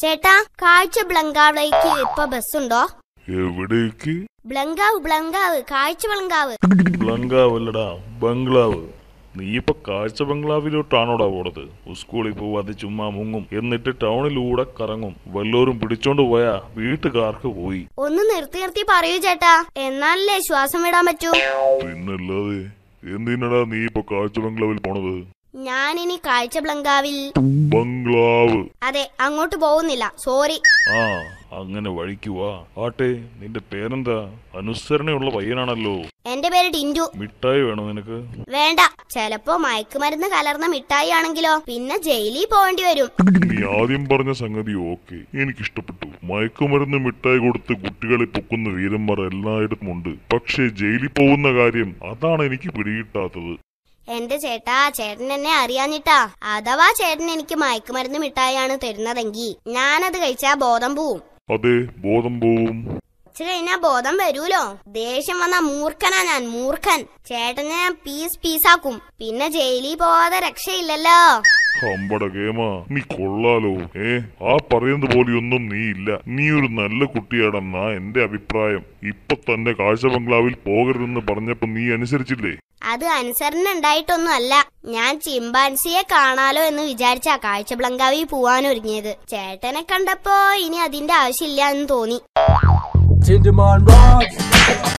ചേട്ടാ കാഴ്ച ബ്ലങ്കാവിലേക്ക് ഇപ്പൊ ബസ്സുണ്ടോ എവിടേക്ക് ബ്ലങ്കാവ് ബ്ലങ്കാവ് കാഴ്ച ബ്ലങ്കാവ് ബംഗ്ലാവല്ലടാ ബംഗ്ലാവ് നീ ഇപ്പൊ കാഴ്ച ബംഗ്ലാവിലോട്ടാണോടാ പോണത് സ്കൂളിൽ പോവാതെ ചുമ്മാ മുങ്ങും എന്നിട്ട് ടൗണിലൂടെ കറങ്ങും വല്ലോരും പിടിച്ചോണ്ട് പോയാ വീട്ടുകാർക്ക് പോയി ഒന്ന് നിർത്തി നിർത്തി പറയൂ ചേട്ടാ എന്നാലല്ലേ ശ്വാസം വിടാൻ പറ്റൂ പിന്നല്ലാതെ എന്തിനടാ നീ ഇപ്പൊ കാഴ്ച ബംഗ്ലാവിൽ പോണത് ഞാനിനി കാഴ്ച ബ്ലങ്കാവിൽ ബംഗ്ലാവ് അതെ അങ്ങോട്ട് പോകുന്നില്ല സോറി ആ അങ്ങനെ വഴിക്ക് വാ ആട്ടെ നിന്റെ പേരെന്താ അനുസരണയുള്ള പയ്യനാണല്ലോ എന്റെ പേര് ടിൻറ്റു മിഠായി വേണോ നിനക്ക് വേണ്ട ചെലപ്പോ മയക്കുമരുന്ന് കലർന്ന മിഠായി ആണെങ്കിലോ പിന്നെ ജയിലിൽ പോവേണ്ടി വരും നീ ആദ്യം പറഞ്ഞ സംഗതി ഓക്കെ എനിക്കിഷ്ടപ്പെട്ടു മയക്കുമരുന്ന് മിഠായി കൊടുത്ത് കുട്ടികളെ പൊക്കുന്ന വീരന്മാർ എല്ലായിടത്തും ഉണ്ട് പക്ഷേ ജയിലിൽ പോകുന്ന കാര്യം അതാണ് എനിക്ക് പിടികിട്ടാത്തത് എന്റെ ചേട്ടാ ചേട്ടൻ എന്നെ അറിയാഞ്ഞിട്ടാ അഥവാ ചേട്ടൻ എനിക്ക് മയക്കുമരുന്ന് മിഠായിയാണ് തരുന്നതെങ്കിൽ ഞാനത് കഴിച്ചാ ബോധം പോവും അതെ ബോധം പോവും കുറച്ച് കഴിഞ്ഞാ ബോധം വരൂലോ ദേഷ്യം വന്ന മൂർഖനാ ഞാൻ മൂർഖൻ ചേട്ടനെ ഞാൻ പീസ് പീസാക്കും പിന്നെ ജയിലിൽ പോവാതെ രക്ഷയില്ലല്ലോ ഹമ്പട കേമ നീ കൊള്ളാലോ ഏ ആ പറയുന്നത് പോലെയൊന്നും നീ ഇല്ല നീ ഒരു നല്ല കുട്ടിയാണെന്നാ എന്റെ അഭിപ്രായം ഇപ്പൊ തന്നെ കാഴ്ച ബംഗ്ലാവിൽ പോകരുതെന്ന് പറഞ്ഞപ്പോ നീ അനുസരിച്ചില്ലേ അത് അനുസരണ ഉണ്ടായിട്ടൊന്നും അല്ല ഞാൻ ചിമ്പാൻസിയെ കാണാലോ എന്ന് വിചാരിച്ചാ കാഴ്ച ബ്ലങ്കാവി പോവാൻ ഒരുങ്ങിയത് ചേട്ടനെ കണ്ടപ്പോ ഇനി അതിന്റെ ആവശ്യമില്ല എന്ന് തോന്നി Tinderman rocks.